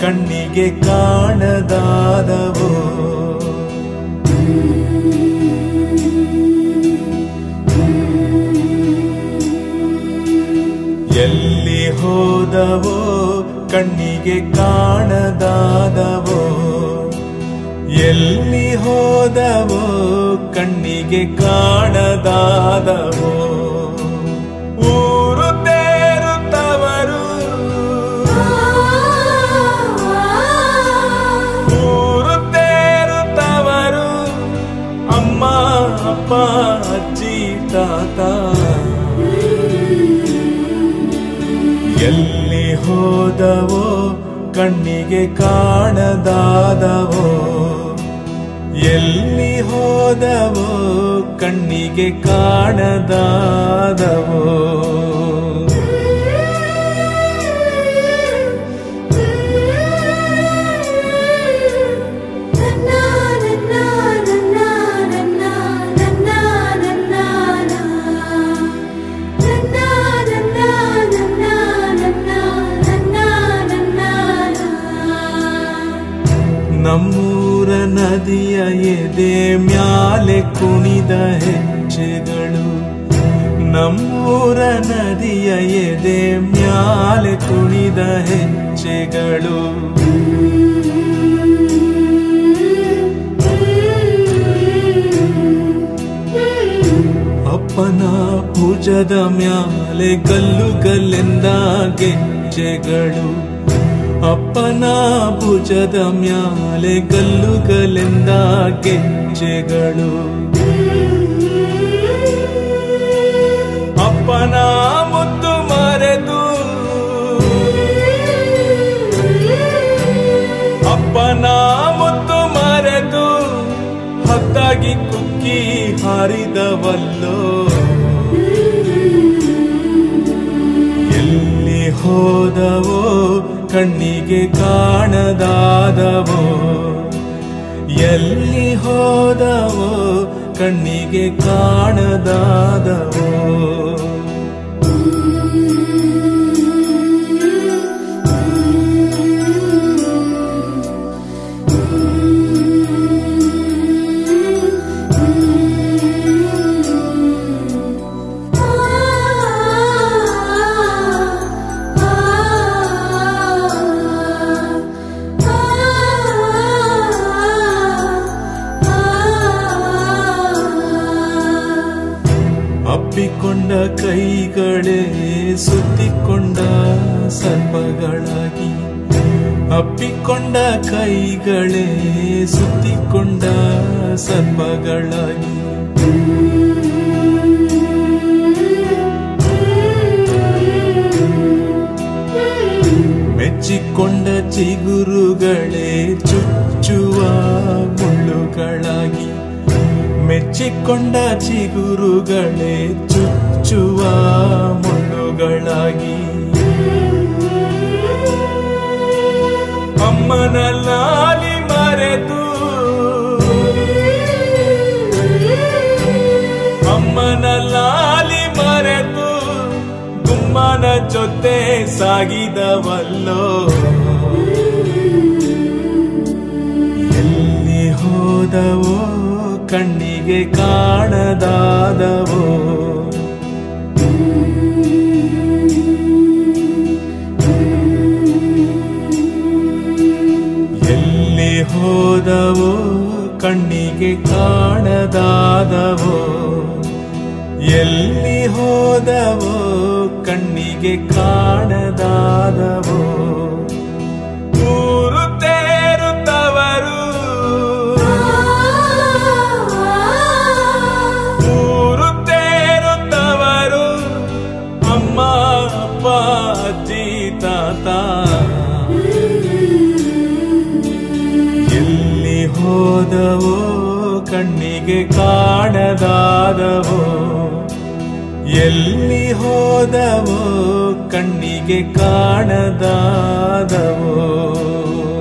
ಕಣ್ಣಿಗೆ ಕಾಣದಾದವೋ ಎಲ್ಲಿ ಹೋದವೋ ಕಣ್ಣಿಗೆ ಕಾಣದಾದವೋ ಎಲ್ಲಿ ಹೋದವೋ ಕಣ್ಣಿಗೆ ಕಾಣದಾದವೋ ಊರು ತೇರುತ್ತವರು ಊರು ತೇರುತ್ತವರು ಅಮ್ಮ ಅಪ್ಪ ಅಜ್ಜಿ ತಾತ ಎಲ್ಲಿ ಹೋದವೋ ಕಣ್ಣಿಗೆ ಕಾಣದಾದವೋ ಎಲ್ಲಿ ಹೋದವೋ ಕಣ್ಣಿಗೆ ಕಾಣದಾದವೋ ನಮ್ಮೂರ ನದಿಯ ಎದೆ ಮ್ಯಾಲೆ ಕುಣಿದ ಹೆಜ್ಜೆಗಳು ನಮ್ಮೂರ ನದಿಯ ಎದೆ ಮ್ಯಾಲೆ ಕುಣಿದ ಹೆಜ್ಜೆಗಳು ಅಪ್ಪನ ಭುಜದ ಮ್ಯಾಲೆ ಗಲ್ಲು ಗಲ್ಲೆಂದ ಗೆಜ್ಜೆಗಳು ಅಪ್ಪನ ಭುಜದ ಮ್ಯಾಲೆ ಗಲ್ಲು ಗಲ್ಲೆಂದ ಗೆಜ್ಜೆಗಳು ಅಪ್ಪನ ಮುದ್ದು ಮರೆತು ಅಪ್ಪನ ಮುದ್ದು ಮರೆತು ಹತ್ತಾಗಿ ಕುಕ್ಕಿ ಹಾರಿದವಲ್ಲೋ ಎಲ್ಲಿ ಹೋದವೋ ಕಣ್ಣಿಗೆ ಕಾಣದಾದವೋ ಎಲ್ಲಿ ಹೋದವೋ ಕಣ್ಣಿಗೆ ಕಾಣದಾದವೋ ಅಪ್ಪಿಕೊಂಡ ಕೈಗಳೇ ಸುತ್ತಿಕೊಂಡ ಸರ್ಪಗಳಾಗಿ ಅಪ್ಪಿಕೊಂಡ ಕೈಗಳೇ ಸುತ್ತಿಕೊಂಡ ಸರ್ಪಗಳಾಗಿ ಮೆಚ್ಚಿಕೊಂಡ ಚಿಗುರುಗಳೇ ಚುಚ್ಚುವ ಮುಳ್ಳುಗಳಾಗಿ ಮೆಚ್ಚಿಕೊಂಡ ಚಿಗುರುಗಳೇ ಚುಚ್ಚುವ ಮುಳ್ಳುಗಳಾಗಿ ಅಮ್ಮನ ಲಾಲಿ ಮರೆತು ಅಮ್ಮನ ಲಾಲಿ ಮರೆತು ಗುಮ್ಮನ ಜೊತೆ ಸಾಗಿದವಲ್ಲೋ ಎಲ್ಲಿ ಹೋದವೋ ಕಣ್ಣಿಗೆ ಕಾಣದಾದವೋ ಎಲ್ಲಿ ಹೋದವೋ ಕಣ್ಣಿಗೆ ಕಾಣದಾದವೋ ಎಲ್ಲಿ ಹೋದವೋ ಕಣ್ಣಿಗೆ ಕಾಣದಾದವೋ ಊರು ತೇರುತ್ತವರು ಊರು ತೇರುತ್ತವರು ಅಮ್ಮ ಅಪ್ಪ ಅಜ್ಜಿ ತಾತ ಎಲ್ಲಿ ಹೋದವೋ ಕಣ್ಣಿಗೆ ಕಾಣದಾದವೋ ಎಲ್ಲಿ ಹೋದವೋ ಕಣ್ಣಿಗೆ ಕಾಣದಾದವೋ